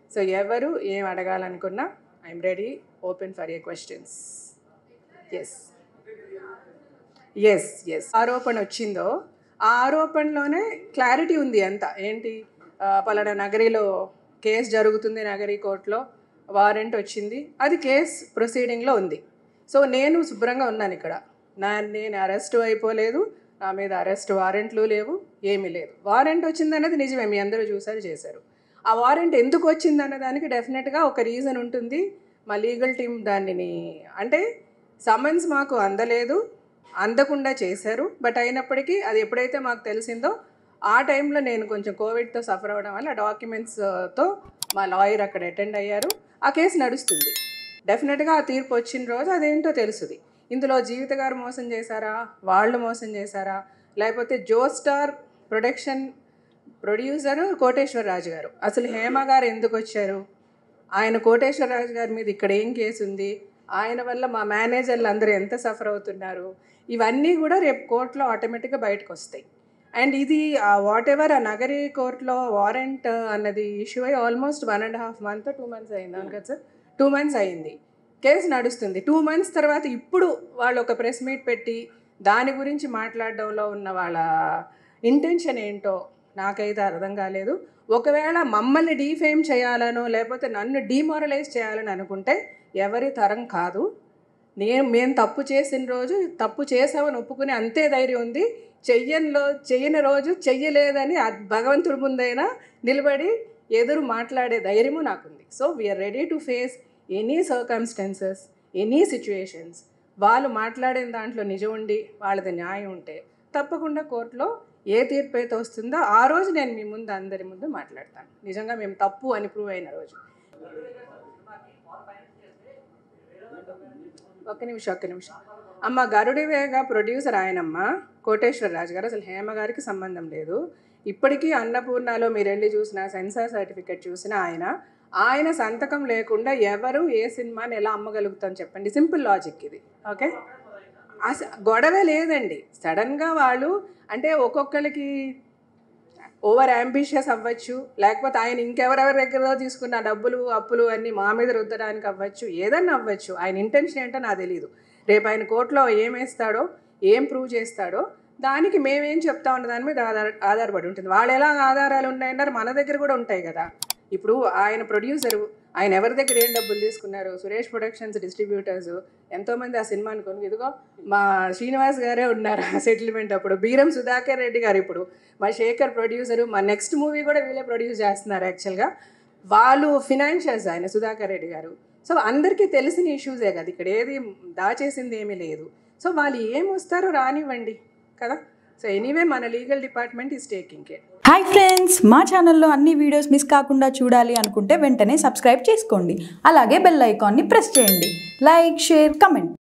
so ఎవరు ఏం అడగాలనుకున్నా I'm ready open for a questions yes yes yes ఆరోపణ వచ్చిందో ఆ ఆరోపణలోనే క్లారిటీ ఉంది అంతా ఏంటి ఆ, పలానా నగరిలో కేసు జరుగుతుంది నగరి కోర్టులో వారెంట్ వచ్చింది అది కేస్ ప్రొసీడింగ్లో ఉంది సో నేను శుభ్రంగా ఉన్నాను ఇక్కడ నా నేను అరెస్ట్ అయిపోలేదు నా మీద అరెస్ట్ వారెంట్లు లేవు ఏమీ లేదు వారెంట్ వచ్చిందన్నది నిజమే మీ అందరూ చూసారు చేశారు ఆ వారెంట్ ఎందుకు వచ్చిందన్న దానికి డెఫినెట్గా ఒక రీజన్ ఉంటుంది మా లీగల్ టీం దానిని అంటే సమన్స్ మాకు అందలేదు అందకుండా చేశారు బట్ అయినప్పటికీ అది ఎప్పుడైతే మాకు తెలిసిందో ఆ టైంలో నేను కొంచెం కోవిడ్తో సఫర్ అవ్వడం వల్ల డాక్యుమెంట్స్తో మా లాయర్ అక్కడ అటెండ్ అయ్యారు ఆ కేసు నడుస్తుంది డెఫినెట్గా ఆ తీర్పు వచ్చిన రోజు అదేంటో తెలుస్తుంది ఇందులో జీవిత గారు మోసం చేశారా వాళ్ళు మోసం చేశారా లేకపోతే Jo Star production producer Koteswara Raju గారు అసలు హేమ గారు ఎందుకు వచ్చారు ఆయన కోటేశ్వర రాజు గారి మీద ఇక్కడ ఏం కేసు ఉంది ఆయన వల్ల మా మేనేజర్లు అందరూ ఎంత సఫర్ అవుతున్నారు ఇవన్నీ కూడా రేపు కోర్టులో ఆటోమేటిక్గా బయటకు వస్తాయి అండ్ ఇది వాట్ ఎవర్ ఆ నగరి కోర్టులో వారెంట్ అన్నది ఇష్యూ అయ్యి almost one and half month two months అయింది అవును కదా సార్ టూ మంత్స్ అయింది కేసు నడుస్తుంది టూ మంత్స్ తర్వాత ఇప్పుడు వాళ్ళు ఒక ప్రెస్ మీట్ పెట్టి దాని గురించి మాట్లాడడంలో ఉన్న వాళ్ళ ఇంటెన్షన్ ఏంటో నాకైతే అర్థం కాలేదు ఒకవేళ మమ్మల్ని డీఫేమ్ చేయాలనో లేకపోతే నన్ను డీమోరలైజ్ చేయాలని అనుకుంటే ఎవరి తరం కాదు నేను మేము తప్పు చేసిన రోజు తప్పు చేసామని ఒప్పుకునే అంతే ధైర్యం ఉంది చెయ్యనిలో చెయ్యని రోజు చెయ్యలేదని ఆ భగవంతుడి ముందైనా నిలబడి ఎదురు మాట్లాడే ధైర్యము నాకుంది so we're ready to face any circumstances any situations వాళ్ళు మాట్లాడిన దాంట్లో నిజం ఉండి వాళ్ళది న్యాయం ఉంటే తప్పకుండా కోర్టులో ఏ తీర్పు అయితే వస్తుందో ఆ రోజు నేను మీ ముందు అందరి ముందు మాట్లాడతాను నిజంగా మేము తప్పు అని ప్రూవ్ అయిన రోజు ఒక్క నిమిషం ఒక్క నిమిషం అమ్మ గరుడివేగ ప్రొడ్యూసర్ ఆయనమ్మ కోటేశ్వర రాజు గారు అసలు హేమ గారికి సంబంధం లేదు ఇప్పటికీ అన్నపూర్ణలో మీరు వెళ్ళి చూసిన సెన్సార్ సర్టిఫికెట్ చూసిన ఆయన ఆయన సంతకం లేకుండా ఎవరు ఏ సినిమాని ఎలా అమ్మగలుగుతాం చెప్పండి సింపుల్ లాజిక్ ఇది ఓకే అస గొడవ లేదండి సడన్గా వాళ్ళు అంటే ఒక్కొక్కరికి ఓవర్ అంబిషియస్ అవ్వచ్చు లేకపోతే ఆయన ఇంకెవరెవరి దగ్గర తీసుకున్న డబ్బులు అప్పులు అన్నీ మా మీద రుద్దడానికి అవ్వచ్చు ఏదన్నా అవ్వచ్చు ఆయన ఇంటెన్షన్ ఏంటో నాకు తెలియదు రేపు ఆయన కోర్టులో ఏం వేస్తాడో ఏం ప్రూవ్ చేస్తాడో దానికి మేమేం చెప్తా ఉన్న దాని మీద ఆధార ఆధారపడి ఉంటుంది వాళ్ళు ఎలా ఆధారాలు ఉన్నాయన్నారు మన దగ్గర కూడా ఉంటాయి కదా ఇప్పుడు ఆయన ప్రొడ్యూసరు ఆయన ఎవరి దగ్గర ఏం డబ్బులు తీసుకున్నారు సురేష్ ప్రొడక్షన్స్ డిస్ట్రిబ్యూటర్స్ ఎంతోమంది ఆ సినిమాని కొను ఇదిగో మా శ్రీనివాస్ గారే ఉన్నారు ఆ సెటిల్మెంట్ అప్పుడు బీరం సుధాకర్ రెడ్డి గారు ఇప్పుడు మా శేఖర్ ప్రొడ్యూసరు మా నెక్స్ట్ మూవీ కూడా వీళ్ళే ప్రొడ్యూస్ చేస్తున్నారు యాక్చువల్గా వాళ్ళు ఫినాన్షియల్స్ ఆయన సుధాకర్ రెడ్డి గారు సో అందరికీ తెలిసిన ఇష్యూసే కదా ఇక్కడ ఏది దాచేసింది ఏమీ లేదు సో వాళ్ళు ఏం వస్తారో రానివ్వండి కదా సో ఎనీవే మన legal department is taking care hi friends మా ఛానల్లో అన్ని వీడియోస్ మిస్ కాకుండా చూడాలి అనుకుంటే వెంటనే సబ్స్క్రైబ్ చేసుకోండి అలాగే బెల్ ఐకాన్ని ప్రెస్ చేయండి లైక్ షేర్ కమెంట్